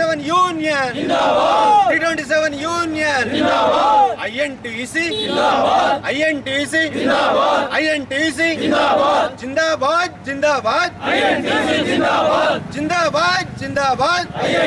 seven union three twenty seven union INTC INTC INTC జిందాబాద్ జిందాబాద్ జిందాబాద్ జిందాబాద్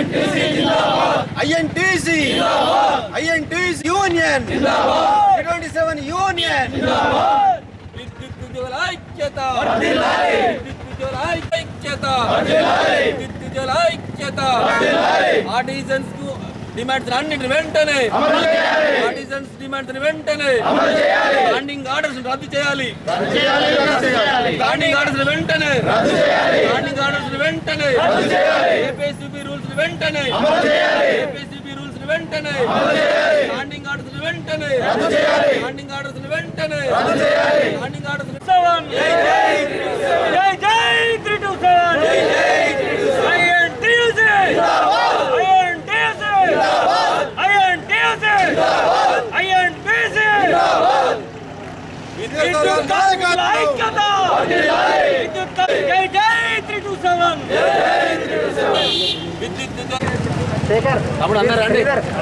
INTC INTC union three twenty seven union విద్యుత్ ఉద్యోగుల ఐక్యత విద్యుత్ ఉద్యోగుల ఐక్యత విద్యుత్ ఉద్యోగుల ఐక్యత ఆర్టిజన్స్ కు డిమాండ్స్ అన్నింటిని వెంటనే ఆర్టిజన్స్ డిమాండ్స్ వెంటనే స్టాండింగ్ ఆర్డర్స్ రద్దు చేయాలి స్టాండింగ్ ఆర్డర్స్ వెంటనే స్టాండింగ్ ఆర్డర్స్ వెంటనే ఏపీసీబీ రూల్స్ వెంటనే ఏపీసీబీ రూల్స్ వెంటనే స్టాండింగ్ ఆర్డర్స్ వెంటనే స్టాండింగ్ ఆర్డర్స్ వెంటనే స్టాండింగ్ ఆర్డర్స్ సెవెన్ జై జై three two seven INTUC INTUC INTUC INTC విద్యుత్ కార్మికుల ఐక్యత విద్యుత్ కా- జై జై త్రీ టూ సెవెన్ విద్యుత్ తమ్ముడు అందరు రండి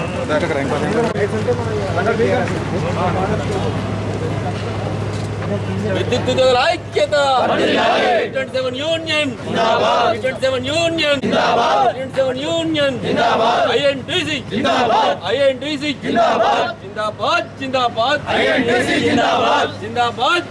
విద్యుత్ ఉద్యోగుల ఐక్యత twenty seven union twenty seven union twenty seven union INTC INTC జిందాబాద్ జిందాబాద్ జిందాబాద్ జిందాబాద్ జిందాబాద్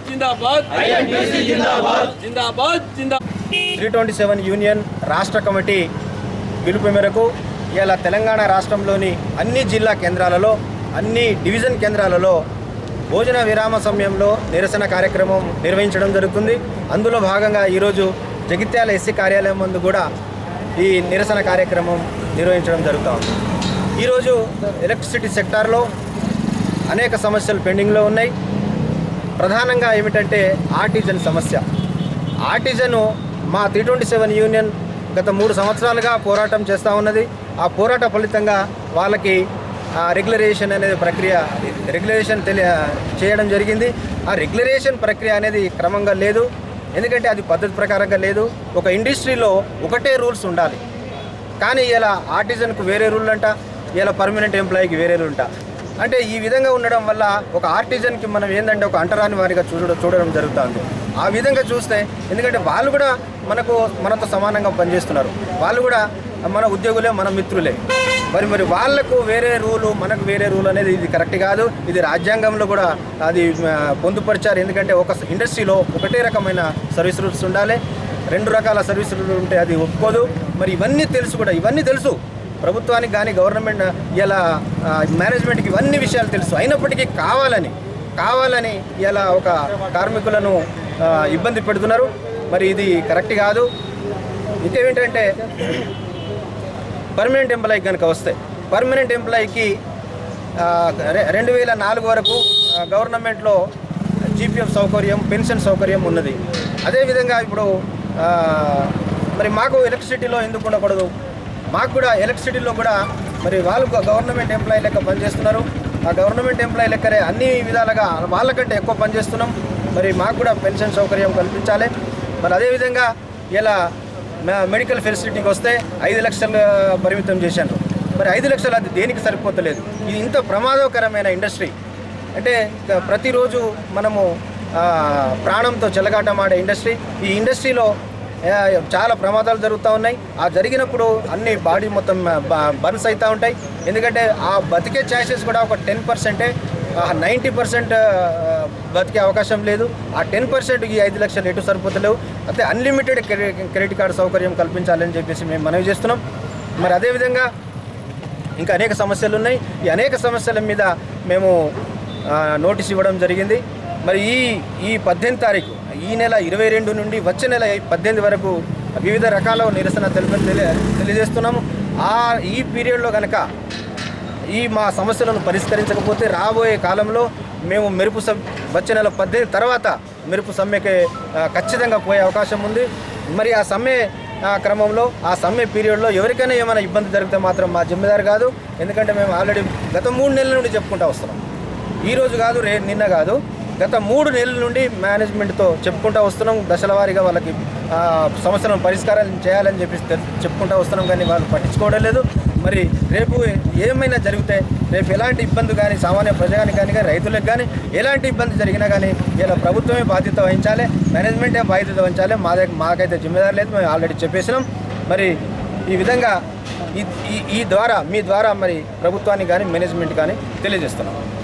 జిందాబాద్ జిందాబాద్ జిందాబాద్ త్రీ ట్వంటీ సెవెన్ యూనియన్ రాష్ట్ర కమిటీ పిలుపు మేరకు ఇలా తెలంగాణ రాష్ట్రంలోని అన్ని జిల్లా కేంద్రాలలో అన్ని డివిజన్ కేంద్రాలలో భోజన విరామ సమయంలో నిరసన కార్యక్రమం నిర్వహించడం జరుగుతుంది అందులో భాగంగా ఈరోజు జగిత్యాల ఎస్సీ కార్యాలయం ముందు కూడా ఈ నిరసన కార్యక్రమం నిర్వహించడం జరుగుతూ ఉంది ఈరోజు ఎలక్ట్రిసిటీ సెక్టార్లో అనేక సమస్యలు పెండింగ్లో ఉన్నాయి ప్రధానంగా ఏమిటంటే ఆర్టిజన్ సమస్య ఆర్టిజను మా త్రీ ట్వంటీ సెవెన్ యూనియన్ గత మూడు సంవత్సరాలుగా పోరాటం చేస్తూ ఉన్నది ఆ పోరాట ఫలితంగా వాళ్ళకి ఆ రెగ్యులరేషన్ అనేది ప్రక్రియ రెగ్యులరేషన్ తెలియ చేయడం జరిగింది ఆ రెగ్యులరేషన్ ప్రక్రియ అనేది క్రమంగా లేదు ఎందుకంటే అది పద్ధతి ప్రకారంగా లేదు ఒక ఇండస్ట్రీలో ఒకటే రూల్స్ ఉండాలి కానీ ఇలా ఆర్టిజన్కు వేరే రూల్ అంట ఇలా పర్మనెంట్ ఎంప్లాయీకి వేరే రూల్ అంట అంటే ఈ విధంగా ఉండడం వల్ల ఒక ఆర్టిజన్కి మనం ఏంటంటే ఒక అంటరాని వారిగా చూడడం చూడడం జరుగుతుంది ఆ విధంగా చూస్తే ఎందుకంటే వాళ్ళు కూడా మనకు మనతో సమానంగా పనిచేస్తున్నారు వాళ్ళు కూడా మన ఉద్యోగులే మన మిత్రులే మరి మరి వాళ్ళకు వేరే రూలు మనకు వేరే రూల్ అనేది ఇది కరెక్ట్ కాదు ఇది రాజ్యాంగంలో కూడా అది ఆ, పొందుపరిచారు ఎందుకంటే ఒక ఇండస్ట్రీలో ఒకటే రకమైన సర్వీస్ రూల్స్ ఉండాలి రెండు రకాల సర్వీస్ రూల్ ఉంటే అది ఒప్పుకోదు మరి ఇవన్నీ తెలుసు కూడా ఇవన్నీ తెలుసు ప్రభుత్వానికి కానీ గవర్నమెంట్ ఇలా మేనేజ్మెంట్కి ఇవన్నీ విషయాలు తెలుసు అయినప్పటికీ కావాలని కావాలని ఇలా ఒక కార్మికులను ఆ, ఇబ్బంది పెడుతున్నారు మరి ఇది కరెక్ట్ కాదు ఇంకేంటంటే పర్మనెంట్ ఎంప్లాయీ కనుక వస్తే పర్మనెంట్ ఎంప్లాయీకి ఆ, రె- రెండు వేల నాలుగు వరకు ఆ, గవర్నమెంట్లో జీపీఎఫ్ సౌకర్యం పెన్షన్ సౌకర్యం ఉన్నది అదేవిధంగా ఇప్పుడు ఆ, మరి మాకు ఎలక్ట్రిసిటీలో ఎందుకు ఉండకూడదు మాకు కూడా ఎలక్ట్రిసిటీలో కూడా మరి వాళ్ళు గ- గవర్నమెంట్ ఎంప్లాయీ లెక్క పనిచేస్తున్నారు ఆ గవర్నమెంట్ ఎంప్లాయీ లెక్కనే అన్ని విధాలుగా వాళ్ళకంటే ఎక్కువ పనిచేస్తున్నాం మరి మాకు కూడా పెన్షన్ సౌకర్యం కల్పించాలి మరి అదేవిధంగా ఇలా మె- మెడికల్ ఫెసిలిటీకి వస్తే ఐదు లక్షలు పరిమితం చేశాను మరి ఐదు లక్షలు అది దేనికి సరిపోతలేదు ఇది ఇంత ప్రమాదకరమైన ఇండస్ట్రీ అంటే ఇక ప్రతిరోజు మనము ఆ, ప్రాణంతో చెలగాటమాడే ఇండస్ట్రీ ఈ ఇండస్ట్రీలో ఆ, చాలా ప్రమాదాలు జరుగుతూ ఉన్నాయి ఆ జరిగినప్పుడు అన్ని బాడీ మొత్తం బర్న్స్ అవుతూ ఉంటాయి ఎందుకంటే ఆ బతికే ఛాయిసెస్ కూడా ఒక టెన్ పర్సెంటే నైంటీ పర్సెంట్ బతికే అవకాశం లేదు ఆ టెన్ పర్సెంట్ ఈ ఐదు లక్షలు ఎటు సరిపోతలేవు అయితే అన్లిమిటెడ్ క్రెడిట్ కార్డు సౌకర్యం కల్పించాలని చెప్పేసి మేము మనవి చేస్తున్నాం మరి అదేవిధంగా ఇంకా అనేక సమస్యలు ఉన్నాయి ఈ అనేక సమస్యల మీద మేము ఆ, నోటీస్ ఇవ్వడం జరిగింది మరి ఈ ఈ పద్దెనిమిది తారీఖు ఈ నెల ఇరవై రెండు నుండి వచ్చే నెల పద్దెనిమిది వరకు వివిధ రకాల నిరసన తెలిప తెలియ తెలియజేస్తున్నాము ఆ ఈ పీరియడ్లో కనుక ఈ మా సమస్యలను పరిష్కరించకపోతే రాబోయే కాలంలో మేము మెరుపు సమ్ వచ్చే నెల పద్దెనిమిది తర్వాత మెరుపు సమ్మెకి ఆ, ఖచ్చితంగా పోయే అవకాశం ఉంది మరి ఆ సమ్మె ఆ, క్రమంలో ఆ సమ్మె పీరియడ్లో ఎవరికైనా ఏమైనా ఇబ్బంది జరిగితే మాత్రం మా జిమ్మేదారు కాదు ఎందుకంటే మేము ఆల్రెడీ గత మూడు నెలల నుండి చెప్పుకుంటూ వస్తున్నాం ఈ రోజు కాదు రే నిన్న కాదు గత మూడు నెలల నుండి మేనేజ్మెంట్తో చెప్పుకుంటూ వస్తున్నాం దశల వారీగా వాళ్ళకి ఆ, సమస్యలను పరిష్కారం చేయాలని చెప్పి తె- చెప్పుకుంటూ వస్తున్నాం కానీ వాళ్ళు పట్టించుకోవడం లేదు మరి రేపు ఏమైనా జరిగితే రేపు ఎలాంటి ఇబ్బంది కానీ సామాన్య ప్రజానికి కానీ కానీ రైతులకు కానీ ఎలాంటి ఇబ్బంది జరిగినా కానీ ఇలా ప్రభుత్వమే బాధ్యత వహించాలి మేనేజ్మెంటే బాధ్యత వహించాలి మా దగ్గర మాకైతే జిమ్మేదారు లేదు మేము ఆల్రెడీ చెప్పేసినాం మరి ఈ విధంగా ఈ ఈ- ఈ ద్వారా మీ ద్వారా మరి ప్రభుత్వానికి కానీ మేనేజ్మెంట్ కానీ తెలియజేస్తున్నాం